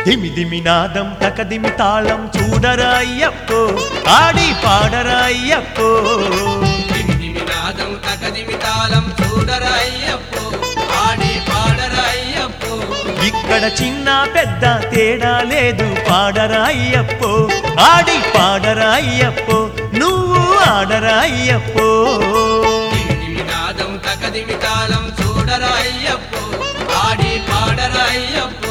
దిమి దిమి నాదం తకదిమి తాళం చూడరా అయ్యప్పో ఆడి పాడరా అయ్యప్పో దిమి నాదం తకదిమి తాళం చూడరా అయ్యప్పో ఆడి పాడరా అయ్యప్పో ఇక్కడ చిన్న పెద్ద తేడా లేదు పాడరా అయ్యప్పో ఆడి పాడరా అయ్యప్పో నువ్వు ఆడరా అయ్యప్పో దిమి నాదం తకదిమి తాళం చూడరా అయ్యప్పో ఆడి పాడరా అయ్యప్పో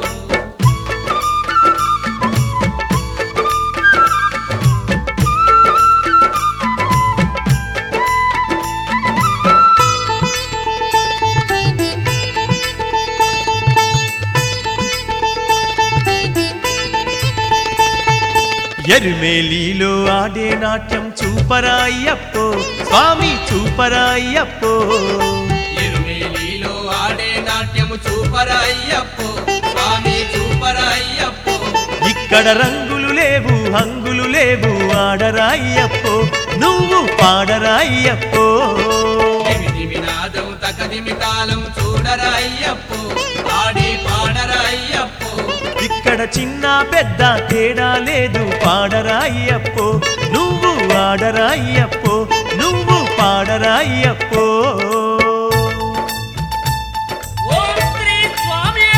ఎరుమేలీలో ఆడే నాట్యం చూపరా అయ్యప్పో స్వామి చూపరా అయ్యప్పో ఎరుమేలిలో ఆడే నాట్యము చూపరా అయ్యప్పో స్వామి చూపరా అయ్యప్పో ఇక్కడ రంగులు లేవు హంగులు లేవు ఆడరా అయ్యప్పో నువ్వు పాడరా అయ్యప్పో దిమి నాదం తకదిమి తాళం చూడరా అయ్యప్పో ఆడి పాడరా అయ్యప్పో ఇక్కడ చిన్న పెద్ద తేడా లేదు పాడరా అయ్యప్పో నువ్వు ఆడరా అయ్యప్పో నువ్వు పాడరా అయ్యప్పో ఓం శ్రీ స్వామి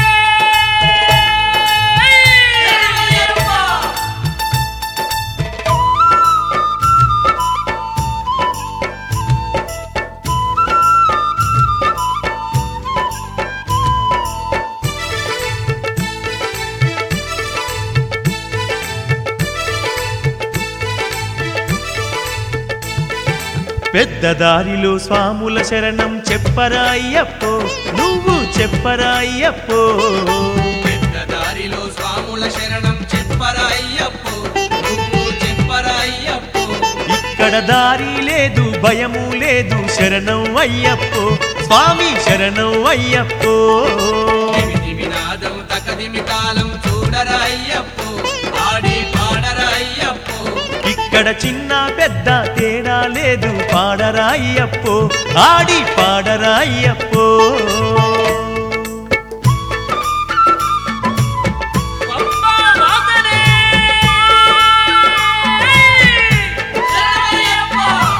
పెద్ద దారిలో స్వాముల శరణం చెప్పరా అయ్యప్పో నువ్వు చెప్పరా అయ్యప్పో పెద్ద దారిలో స్వాముల శరణం చెప్పరా అయ్యప్పో నువ్వు చెప్పరా అయ్యప్పో ఇక్కడ దారి లేదు భయము లేదు శరణం అయ్యప్పో స్వామి శరణం అయ్యప్పో దిమి నాదం తకదిమి తాళం చూడరా అయ్యప్పో ఆడి పాడరా అయ్యప్పో ఇక్కడ చిన్న పెద్ద తేడా లేదు పాడరా అయ్యప్పో ఆడి పాడరా అయ్యప్పో పంబా వాసనే శరణయ్యప్ప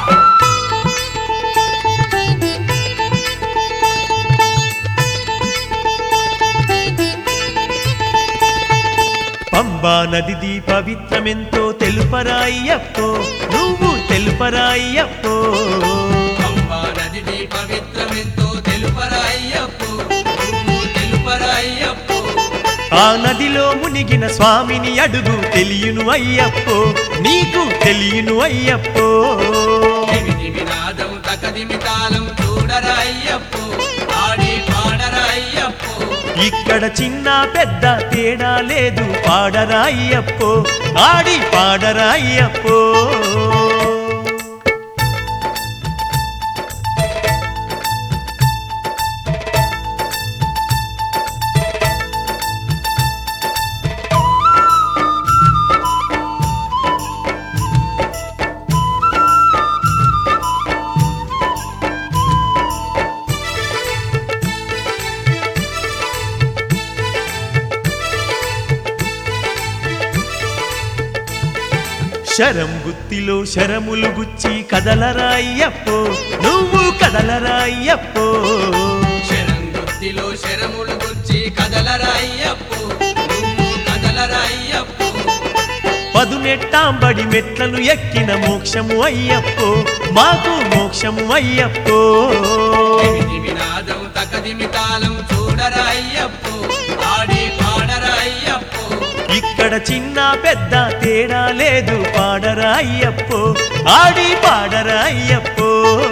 పంబా నదిది పవిత్రమెంతో తెలుపరా అయ్యప్పో నువ్వు తెలుపరా అయ్యప్పో పంబా నదిని పవిత్రమెంతో తెలుపరా అయ్యప్పో నువ్వు తెలుపరా అయ్యప్పో ఆ నదిలో మునిగిన స్వామిని అడుగు తెలియను అయ్యప్పో నీకు తెలియను అయ్యప్పో దిమి దిమి నాదం తకదిమి తాళం చూడరా అయ్యప్పో ఆడి పాడరా అయ్యప్పో ఇక్కడ చిన్న పెద్ద తేడా లేదు పాడరా అయ్యప్పో ఆడి పాడరా అయ్యప్పో శరం గుత్తిలో శరములు గుచ్చి కదలరా అయ్యప్పో నువ్వు కదలరా అయ్యప్పో శరం గుత్తిలో శరములు గుచ్చి కదలరా అయ్యప్పో నువ్వు కదలరా అయ్యప్పో పదునెట్టాంబడి మెట్లను ఎక్కిన మోక్షము అయ్యప్పో మాకు మోక్షము అయ్యప్పో దిమి దిమి నాదం తకదిమి తాళం చూడరా అయ్యప్పో ఆడి పాడరా అయ్యప్పో ఇక్కడ చిన్న పెద్ద తేడా లేదు పాడరా అయ్యప్పో ఆడి పాడరా అయ్యప్పో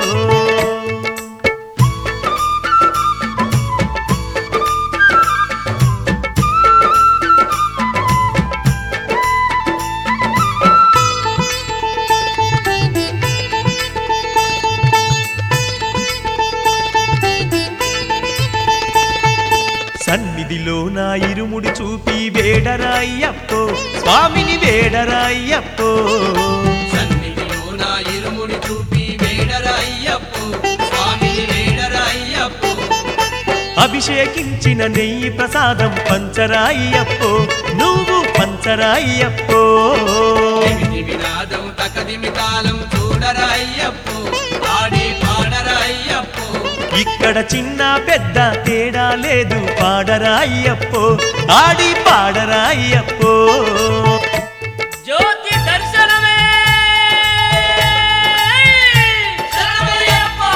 సన్నిధిలో నా ఇరుముడి చూపి వేడరా అయ్యప్పో స్వామిని వేడరా అయ్యప్పో సన్నిధిలో నా ఇరుముడి చూపి వేడరా అయ్యప్పో స్వామిని వేడరా అయ్యప్పో అభిషేకించిన నెయ్యి ప్రసాదం పంచరాయ్యప్పో నువ్వు పంచరాయ్యప్పో ఎమిటి వినాదం తకదిమి తాళం చూడరా అయ్యప్పో ఆడి పాడరా అయ్యప్పో ఇక్కడ చిన్న పెద్ద తేడా లేదు పాడరాయ్యప్పో ఆడి పాడరాయ్యప్పో జ్యోతి దర్శనమే శరణమయ్యప్ప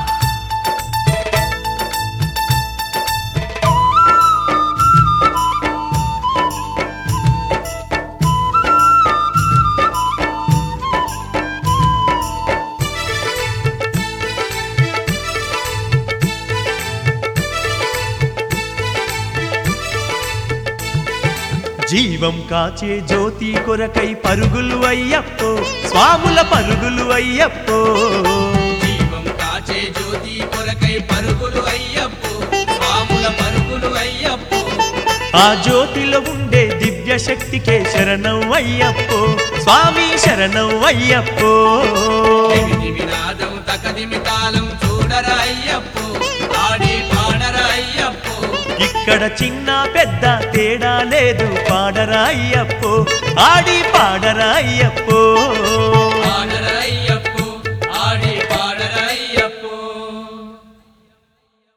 జీవం కాచే జ్యోతి కొరకై పరుగులు అయ్యప్పో స్వాముల పరుగులు అయ్యప్పో జీవం కాచే జ్యోతి కొరకై పరుగులు అయ్యప్పో స్వాముల పరుగులు అయ్యప్పో ఆ జ్యోతిలో ఉండే దివ్య శక్తికే శరణం అయ్యప్పో స్వామి శరణం అయ్యప్పో ఎమిటి వినాదం తకదిమి తాళం చూడరా అయ్యప్పో ఆడి పాడరా అయ్యప్పో ఇక్కడ చిన్న పెద్ద తేడా లేదు పాడరాయ్యప్పో ఆడి పాడరాయ్యప్పో